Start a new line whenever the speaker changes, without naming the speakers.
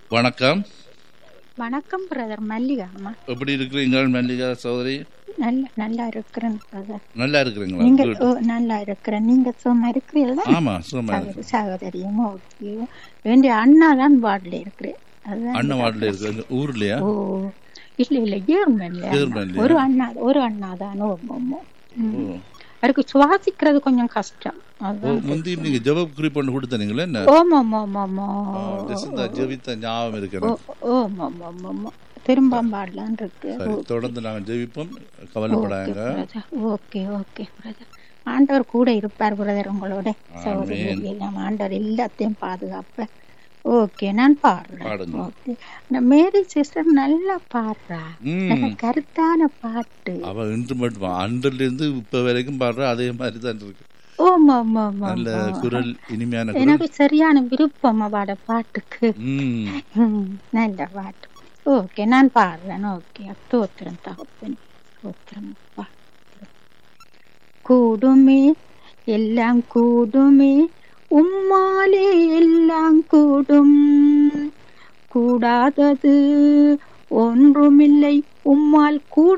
வணக்கம்
வணக்கம் பிரதர் மல்லிகா அம்மா
எப்படி இருக்கிறீங்க மல்லிகா சகோதரி
நல்ல நல்லா இருக்கிறேன் பிரதர்
நல்லா இருக்கிறீங்களா
நீங்க
Good.
ஓ, நல்லா இருக்கிறேன் நீங்க சும்மா இருக்கிறீங்களா
ஆமா சும்மா இருக்கு.
சகோதரி சகோதரியும் ஓகே வேண்டிய அண்ணா தான் வார்டில் இருக்கிறேன் அதுதான்
அண்ணன் வார்டில் இருக்கு ஊர்லயா
ஓ இல்ல இல்ல ஜெர்மன்ல
ஜெர்மன்லயா?
ஒரு அண்ணா ஒரு அண்ணா தான் ஓமோ
ஓ.
அவருக்கு சுவாசிக்கிறது கொஞ்சம் கஷ்டம்
ஓ,
அதுதான்
முந்தி நீங்க ஜெப குறிப்பு கொடுத்தனீங்களே என்ன
ஓமம் ஓமோ
ஆ, ஜெசிந்தா ஜெபித்த ஞாபகம் இருக்கு எனக்கு.
ஓமம் ஓமோ திரும்ப பாடலான் இருக்கு
சரி தொடர்ந்து நாங்க ஜெபிப்போம் கவலைப்படாங்க
ஓகே ஓகே பிரதர் ஆண்டவர் கூட இருப்பார் பிரதர் உங்களோட சகோதரி எல்லாம் ஆண்டவர் எல்லாத்தையும் பாதுகாப்பார் ஓகே நான் பாடுறேன்
பாடுங்க.
ஓகே இந்த மேரி சிஸ்டர் நல்லா பாடுறா
ம்.
நல்ல கருத்தான பாட்டு
அவ இன்று மட்டும் அன்றில இருந்து இப்ப வரைக்கும் பாடுற அதே மாதிரி தான் இருக்கு
ஓமா ஆமா ஆமா
நல்ல குரல் இனிமையான குரல்
எனக்கு சரியான விருப்பம் அவட பாட்டுக்கு
ம்
ம், நல்ல பாட்டு ஓகே நான் பாடுறேன் ஓகே ஸ்தோத்திரம் தகப்பன் ஸ்தோத்திரம் அப்பா கூடுமே எல்லாம் கூடுமே உம்மாலே எல்லாம் கூடும் கூடாதது ஒன்றுமில்லை உம்மால் கூட